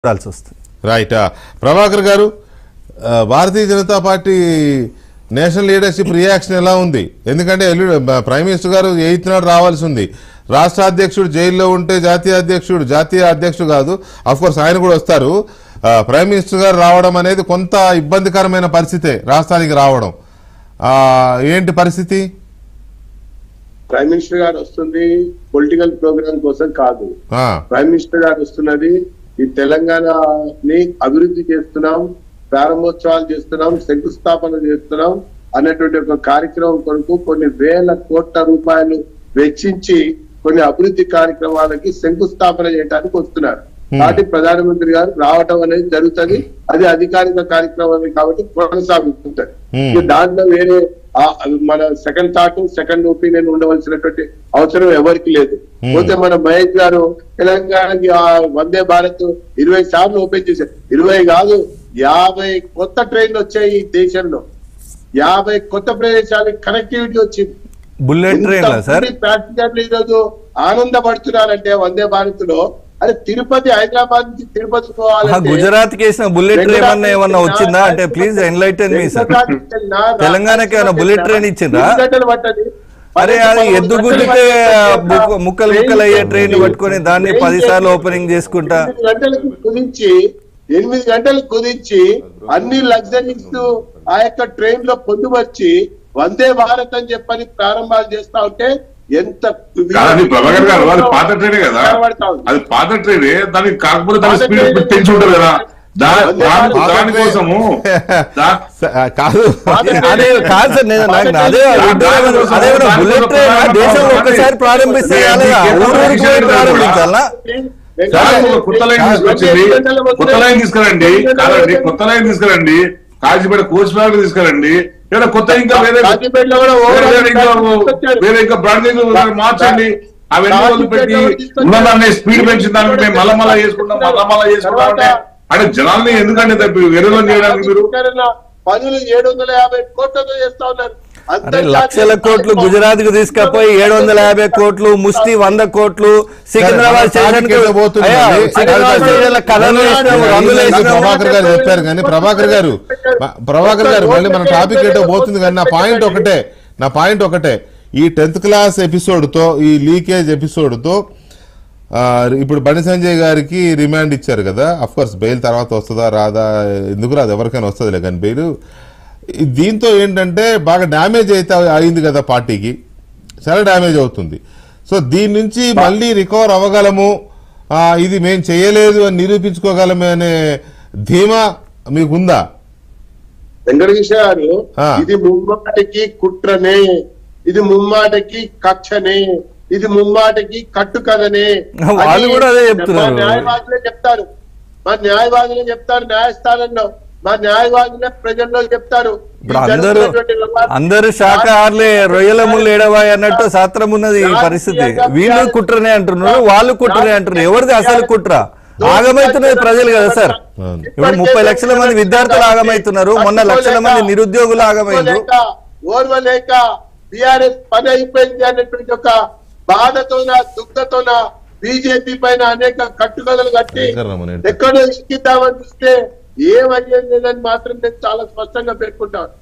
చూడాల్సి వస్తుంది రైట్ ఆ, ప్రభాకర్ గారు ఆ, Bharatiya Janata Party national leadership reaction ఎలా ఉంది ఎందుకంటే ఎల్లుండి బ- ప్రైమ్ మినిస్టర్ గారు ఎయిత్ నాడు రావాల్సి ఉంది రాష్ట్ర అధ్యక్షుడు జైల్లో ఉంటే జాతీయ అధ్యక్షుడు జాతీయ అధ్యక్షుడు కాదు అఫ్ కోర్స్ ఆయన కూడా వస్తారు ఆ, ప్రైమ్ మినిస్టర్ గారు రావడం అనేది కొంత ఇబ్బందికరమైన పరిస్థితే రాష్ట్రానికి రావడం ఆ, ఏంటి పరిస్థితి ప్రైమ్ మినిస్టర్ గారు వస్తుంది పొలిటికల్ ప్రోగ్రామ్ కోసం కాదు ఆ, ప్రైమ్ మినిస్టర్ గారు వస్తున్నది ఈ తెలంగాణని అభివృద్ధి చేస్తున్నాం ప్రారంభోత్సవాలు చేస్తున్నాం శంకుస్థాపన చేస్తున్నాం అన్నటువంటి ఒక కార్యక్రమం కొరకు కొన్ని వేల కోట్ల రూపాయలు వెచ్చించి కొన్ని అభివృద్ధి కార్యక్రమాలకి శంకుస్థాపన చేయడానికి వస్తున్నారు కాబట్టి ప్రధానమంత్రి గారు రావటం అనేది జరుగుతుంది అది అధికారిక కార్యక్రమం కాబట్టి కొనసాగుతుంటది Hmm. ఇక దాంట్లో వేరే ఆ మన సెకండ్ థాట్ సెకండ్ ఒపీనియన్ ఉండవలసినటువంటి అవసరం ఎవరికి లేదు Hmm. పోతే మన మహేష్ గారు తెలంగాణకి ఆ వందే భారత్ ఇరవై సార్లు ఓపెన్ చేశారు ఇరవై కాదు యాభై కొత్త ట్రైన్లు వచ్చాయి ఈ దేశంలో యాభై కొత్త ప్రదేశాలకు కనెక్టివిటీ వచ్చింది బుల్లెట్ ట్రైన్లా సార్ ప్యాసింజర్లు ఈరోజు ఆనందపడుతున్నారంటే వందే భారత్ లో అరే తిరుపతి హైదరాబాద్ నుంచి తిరుపతి ఆహా, పోవాలంటే గుజరాత్ కి వేసిన బుల్లెట్ ట్రైన్ ఏమన్నా ఏమన్నా వచ్చిందా అంటే ప్లీజ్ ఎన్లైటన్ మీ సార్ తెలంగాణకి ఏమైనా బుల్లెట్ ట్రైన్ ఇచ్చిండ్రా? అరే అది ఎద్దు గుద్దితే ముక్క- ముక్కలు ముక్కలు అయ్యే ట్రైన్ పట్టుకొని దాన్ని పది సార్లు ఓపెనింగ్ చేసుకుంటా ఎనిమిది గంటలకు కుదించి ఎనిమిది గంటలకు కుదించి అన్ని లగ్జరీస్ ఆ యొక్క ట్రైన్ లో పొందుపరిచి వందే భారత్ అని చెప్పని ప్రారంభాలు చేస్తా ఉంటే ఎంత కాదండి ప్రభాకర్ గారు అది పాత ట్రైనే కదా కనబడతా ఉంది. అది పాత ట్రైనే దానికి కాకపోతే దాని పాత స్పీడ్ ట్రైనే. పెంచి ఉంటారు కదా దా- అదే దాని- పాత దానికోసము దా- స- ఆ, కాదు అదే కాదు సార్ నేను నాకు అదే అదే అదే బుల్లెట్ ట్రైన్ దేశంలో ఒక్కసారి ప్రారంభిస్తే చాలదా? ఊరూరికి పోయి ప్రారంభించాలా కాదు, ఒక కొత్త లైన్ తీసుకొచ్చింది కొత్త లైన్ తీసుకురండి కాదండి కొత్త లైన్ తీసుకురండి కాజీపేట కోచ్ ఫ్యాక్టరీ తీసుకురండి లేదా కొత్త ఇంకా వేరే కాజీపేటలో కూడా వేరే ఓవరాల్ వేరే ఇంకా తీసుకొచ్చారు. వేరే ఇంకా బ్రాండింగ్ మార్చండి అవన్నీ వదిలిపెట్టి ఉన్నదాన్ని స్పీడ్ పెంచిన దానికి మేము మళ్ళా మళ్ళా చేసుకుంటాం మళ్ళా మళ్ళా చేసుకుంటాం అంటే అంటే జనాల్ని ఎందుకంటే తప్పి వెరులో చేయడానికి మీరు పనులు ఏడు వందల యాభై కోట్లతో చేస్తా ఉన్నారు అరే అంతర్జాతీయ లక్షల కోట్లు గుజరాత్ కు తీసుకపోయి ఏడు వందల యాభై కోట్లు ముష్టి వంద కోట్లు సికింద్రాబాద్ స్టేషన్ కు టాపిక్ పోతుంది అయ్యా, మళ్ళీ. సికింద్రాబాద్ స్టేషన్ లో కలర్లు వేసినాము, రంగులు అది వేసినాము. ప్రభాకర్ గారు చెప్పారు కానీ ప్రభాకర్ గారు మ- ప్రభాకర్ గారు మళ్ళీ మన టాపిక్ ఏంటో పోతుంది కానీ నా పాయింట్ ఒకటే నా పాయింట్ ఒకటే ఈ టెన్త్ క్లాస్ ఎపిసోడ్ తో ఈ లీకేజ్ ఎపిసోడ్ తో ఆ, ఇప్పుడు బండి సంజయ్ గారికి రిమాండ్ ఇచ్చారు కదా అఫ్ కోర్స్ బెయిల్ తర్వాత వస్తుందా రాదా ఎందుకు రాదు ఎవరికైనా వస్తుందిలే కానీ బెయిల్ ఈ- దీంతో ఏంటంటే బాగా డ్యామేజ్ అయితే అయింది కదా పార్టీకి చాలా డ్యామేజ్ అవుతుంది సో దీని నుంచి మళ్ళీ రికవర్ అవ్వగలము ఆ, ఇది మేము చేయలేదు అని నిరూపించుకోగలమే అనే ధీమా మీకుందా వెంకటకృష్ణ గారు ఆ. ఇది ముమ్మాటికి కుట్రనే ఇది ముమ్మాటికి కక్షనే ఇది ముమ్మాటికి కట్టుకథనే వాళ్ళు అని కూడా అదే చెప్తున్నారు. మా న్యాయవాదులే చెప్తారు మా న్యాయవాదులే చెప్తారు న్యాయస్థానంలో మా న్యాయవాదులే ప్రజల్లో చెప్తారు ఇప్పుడు ఈ అందరూ జరుగుతున్నటువంటి వ్యవహారం- అందరూ శాఖాహారులే రొయ్యల ముళ్ళు ఏడవాయి అన్నట్టు శాస్త్రం ఉన్నది ఈ పరిస్థితి వీళ్ళు కుట్రనే అంటున్నారు వాళ్ళు కుట్రనే అంటున్నారు ఎవరిది అసలు కుట్ర ఆగమైతున్నది ప్రజలు కదా సార్ అవును. ఇప్పుడు ముప్పై లక్షల మంది విద్యార్థులు ఆగమైతున్నారు మొన్న లక్షల మంది నిరుద్యోగులు ఆగమైంది ఓర్వలేక, ఓర్వలేక బిఆర్ఎస్ పని అయిపోయింది అనేటువంటి ఒక బాధతోన దుఃఖతోన బీజేపీ పైన అనేక కట్టుకథలు కట్టి ఎక్కడ రమ్మని? ఎక్కడో ఇక్కిద్దామని చూస్తే ఏమయ్యేది లేదని మాత్రం నేను చాలా స్పష్టంగా పేర్కొంటాను